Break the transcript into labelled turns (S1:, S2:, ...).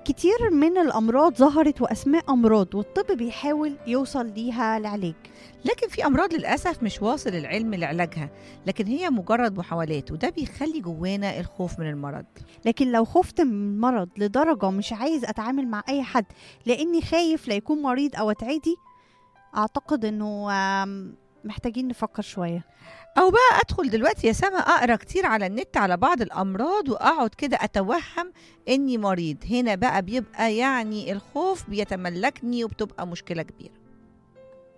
S1: كتير من الأمراض ظهرت وأسماء أمراض والطب بيحاول يوصل ليها العلاج
S2: لكن في أمراض للأسف مش واصل العلم لعلاجها لكن هي مجرد محاولات وده بيخلي جوانا الخوف من المرض
S1: لكن لو خفت من المرض لدرجة مش عايز أتعامل مع أي حد لأني خايف لا يكون مريض أو أتعدي أعتقد أنه آم، محتاجين نفكر شوية
S2: أو بقى أدخل دلوقتي يا سما أقرأ كتير على النت على بعض الأمراض وأقعد كده أتوهم إني مريض هنا بقى بيبقى يعني الخوف بيتملكني وبتبقى مشكلة كبيرة